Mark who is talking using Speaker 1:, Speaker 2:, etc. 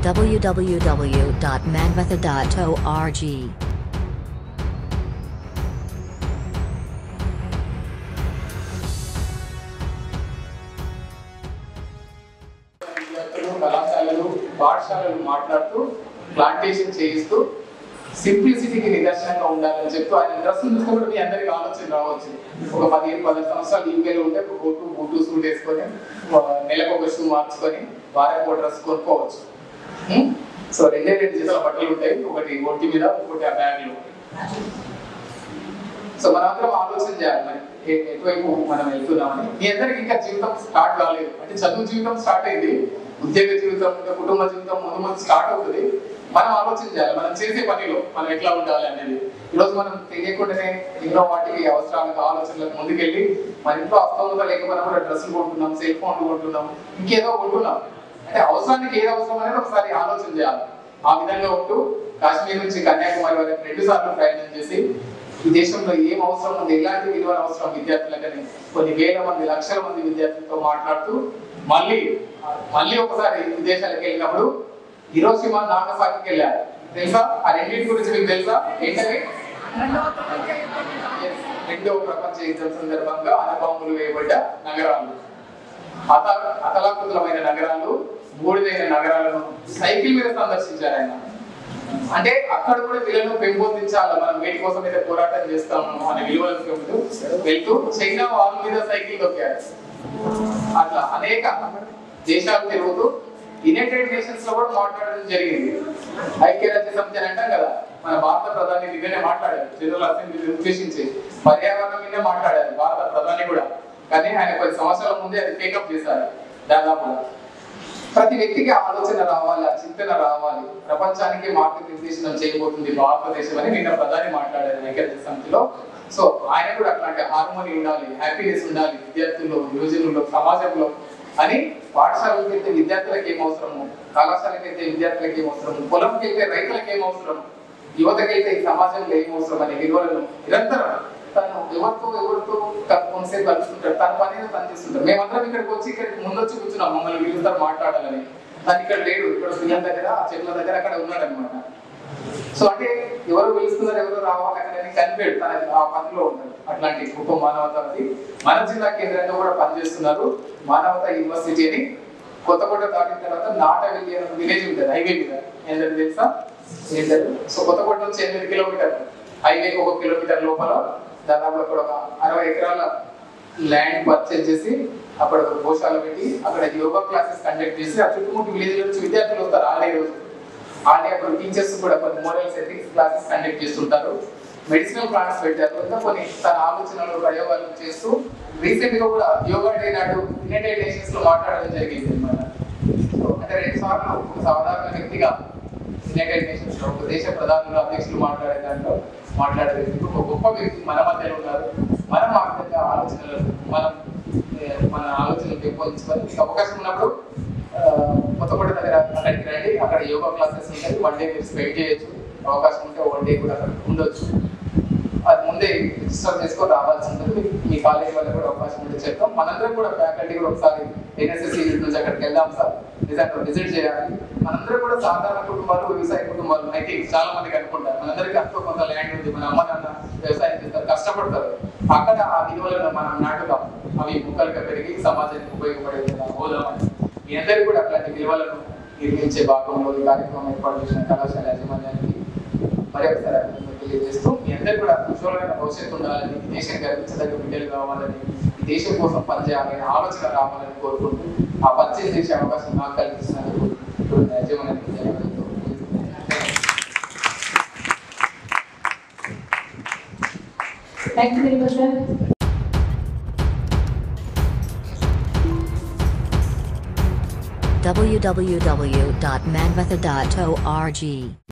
Speaker 1: www.manvatha.org.
Speaker 2: విద్యార్థులు కళాశాలలు పాఠశాలలు మాట్లాడుతూ ప్లాంటేషన్ చేయిస్తూ సింప్లిసిటీకి నిదర్శనంగా ఉండాలని చెప్తూ ఆయన డ్రెస్ చూస్తే కూడా మీ అందరికి ఆలోచన రావచ్చు ఒక పదిహేను పదిహేను సంవత్సరాలు యూకేలో ఉంటే ఒక కోటు బూటు సూట్ వేసుకొని ఒక నెలకు ఒక షూ మార్చుకొని వారానికి ఒక డ్రెస్ కొనుక్కోవచ్చు ఉం? సో రెండే రెండు జతల బట్టలు ఉంటాయి ఒకటి ఒంటి మీద ఒకటి ఆ బ్యాగ్లో సో మనందరం ఆలోచన చేయాలి మరి ఏ- ఎటువైపు మనం వెళ్తున్నామని మీ అందరికి ఇంకా జీవితం స్టార్ట్ కాలేదు అంటే చదువు జీవితం స్టార్ట్ అయింది ఉద్యోగ జీవితం ఇంకా కుటుంబ జీవితం ముందు ముందు స్టార్ట్ అవుతుంది మనం ఆలోచన చేయాలి మనం చేసే పనిలో మనం ఎట్లా ఉండాలి అనేది ఈరోజు మనం తెలియకుండానే ఎన్నో వాటికి అవసరాలకు ఆలోచనలకు ముందుకెళ్ళి మన ఇంట్లో అస్తమంగా లేకపోయినా కూడా డ్రెస్సులు కొంటున్నాం సెల్ ఫోన్లు కొంటున్నాం ఇంకేదో కొంటున్నాం అంటే అవసరానికి ఏది అవసరం అనేది ఒకసారి ఆలోచన చేయాలి ఆ విధంగా ఉంటూ కాశ్మీర్ నుంచి కన్యాకుమారి వరకు రెండు సార్లు ప్రయాణం చేసి ఈ దేశంలో ఏం అవసరం ఉంది ఎలాంటి విలువలు అవసరం విద్యార్థులకని కొన్ని వేల మంది లక్షల మంది విద్యార్థులతో మాట్లాడుతూ మళ్ళీ మళ్ళీ ఒకసారి విదేశాలకు వెళ్ళినప్పుడు హిరోషిమా నాగసాకికి వెళ్ళారు తెలుసా ఆ రెండింటి గురించి మీకు తెలుసా ఏంటవి Yes, రెండవ ప్రపంచ యుద్ధం సందర్భంగా అనుభవములు వేయబడ్డ నగరాలు అత అతలాకుతలమైన నగరాలు బూడిదైన నగరాలను సైకిల్ మీద సందర్శించారు ఆయన అంటే అక్కడ కూడా వీళ్ళను పెంపొందించాలి మనం వేటి కోసం అయితే పోరాటం చేస్తాము అనే విలువలను పెంపుతూ వెళ్తూ చైనా వాళ్ళ మీద సైకిల్ తొక్కారు అట్లా అనేక దేశాలు తిరుగుతూ యునైటెడ్ నేషన్స్ లో కూడా మాట్లాడడం జరిగింది ఐక్యరాజ్య సమితి అని అంటాం కదా మన భారత ప్రధాని నిన్ననే మాట్లాడారు జనరల్ అసెంబ్లీ ఉద్దేశించి పర్యావరణం మీదే మాట్లాడారు భారత ప్రధాని కూడా కానీ ఆయన పది సంవత్సరాల ముందే అది టేకప్ చేశారు దాదాపుగా ప్రతి వ్యక్తికి ఆలోచన రావాలి ఆ చింతన రావాలి ప్రపంచానికి మార్గనిర్దేశనం చేయబోతుంది భారతదేశం అని నిన్న ప్రధాని మాట్లాడారు ఐక్యరాజ్య సమితిలో సో ఆయన కూడా అట్లాంటి హార్మోని ఉండాలి హ్యాపీనెస్ ఉండాలి విద్యార్థుల్లో యువజనుల్లో సమాజంలో అని పాఠశాలకు వెళ్తే విద్యార్థులకు ఏం అవసరము కళాశాలకు వెళ్తే విద్యార్థులకు ఏం అవసరము పొలంకి వెళ్తే రైతులకు ఏం అవసరం యువతకి వెళ్తే ఈ సమాజంలో ఏం అవసరం అనే విలువలను నిరంతరం తను ఎవరితో ఎవరితో తను కొంతసేపు కలుసుకుంటాడు తన పని ఏదో తను చేస్తుంటాడు మేమందరం ఇక్కడికి వచ్చి ఇక్కడికి ముందు వచ్చి కూర్చున్నాం మమ్మల్ని వీళ్ళందరూ మాట్లాడాలని తను ఇక్కడ లేడు ఇక్కడ పిల్లల దగ్గర ఆ చెట్ల దగ్గర అక్కడ ఉన్నాడు అనమాట సో అంటే ఎవరు పిలుస్తున్నారు ఎవరు రావాలి అక్కడ కనిపాడు తన ఆ పనిలో ఉంటాడు అట్లాంటి గొప్ప మానవతాది మన జిల్లా కేంద్రంగా కూడా పనిచేస్తున్నారు మానవత యూనివర్సిటీ అని కొత్తకోట దాటిన తర్వాత నాటవెల్లి అనే విలేజ్ ఉంటుంది హైవే మీద ఏంటంటే తెలుసా ఏంటంటే సో కొత్తకోట నుంచి ఎనిమిది కిలోమీటర్లు హైవేకి ఒక కిలోమీటర్ లోపల దాదాపు అక్కడ ఒక అరవై ఎకరాల ల్యాండ్ పర్చేజ్ చేసి అక్కడ ఒక గోశాల పెట్టి అక్కడ యోగా క్లాసెస్ కండక్ట్ చేసి ఆ చుట్టుముట్టు విలేజ్ నుంచి విద్యార్థులు వస్తారు ఆడే రోజు ఆడే అక్కడ టీచర్స్ కూడా కొన్ని మోరల్స్ ఎథిక్స్ క్లాసెస్ కండక్ట్ చేస్తుంటారు మెడిసినల్ ప్లాంట్స్ పెట్టారు ఇంకా కొన్ని తన ఆలోచనలు ప్రయోగాలు చేస్తూ రీసెంట్ గా కూడా యోగా డే నాడు యునైటెడ్ నేషన్స్ లో మాట్లాడడం జరిగింది అనమాట సో అంటే రెండు సార్లు ఒక సాధారణ వ్యక్తిగా యునైటెడ్ నేషన్స్ లో ఒక దేశ ప్రధానులు అధ్యక్షులు మాట్లాడే దాంట్లో మాట్లాడే వ్యక్తి ఒక గొప్ప వ్యక్తి మన మధ్యలో ఉన్నారు మనం ఆ విధంగా ఆలోచనలు మనం ఏ, మన ఆలోచనలు పెంపొందించుకొని మీకు అవకాశం ఉన్నప్పుడు ఆ, కొత్తపేట దగ్గర అక్కడికి రండి అక్కడ యోగా క్లాసెస్ ఉంటాయి వన్ డే మీరు స్పెండ్ చేయొచ్చు అవకాశం ఉంటే వన్ డే కూడా అక్కడ ఉండొచ్చు అది ముందే రిజిస్టర్ చేసుకొని రావాల్సి ఉంటుంది మీ- మీ కాలేజ్ వాళ్ళకి కూడా అవకాశం ఉంటే చెప్తాం మనందరం కూడా ఫ్యాకల్టీ కూడా ఒకసారి ఎన్ఎస్ఎస్ యూనిట్ నుంచి అక్కడికి వెళ్దాం సార్ నిజంగా విజిట్ చేయాలి మనందరం కూడా సాధారణ కుటుంబాలు వ్యవసాయ కుటుంబాలు అయితే చాలా మందికి అనుకుంటారు మనందరికీ అంతో కొంత ల్యాండ్ ఉంది మన అమ్మ నాన్న వ్యవసాయం చేస్తారు కష్టపడతారు అక్కడ ఆ విలువలను మనం నాటుదాం అవి ముక్కలుగా పెరిగి సమాజానికి ఉపయోగపడే విధంగా పోదామని మీ అందరికీ కూడా అట్లాంటి విలువలను నిర్మించే భాగంలో ఈ కార్యక్రమం ఏర్పాటు చేసిన కళాశాల యాజమాన్యానికి మరి ఒకసారి అభినందనలు తెలియజేస్తూ మీ అందరికీ కూడా ఉజ్వలమైన భవిష్యత్తు ఉండాలని ఈ దేశం గర్వించదగ్గ బిడ్డలు కావాలని ఈ దేశం కోసం పనిచేయాలని ఆలోచన రావాలని కోరుకుంటూ ఆ పనిచేసి చేసే అవకాశం నాకు కల్పిస్తున్నందుకు ఇప్పుడు యాజమాన్యానికి ధన్యవాదాలు
Speaker 3: Thank you very much, sir.
Speaker 1: www.manvatha.org.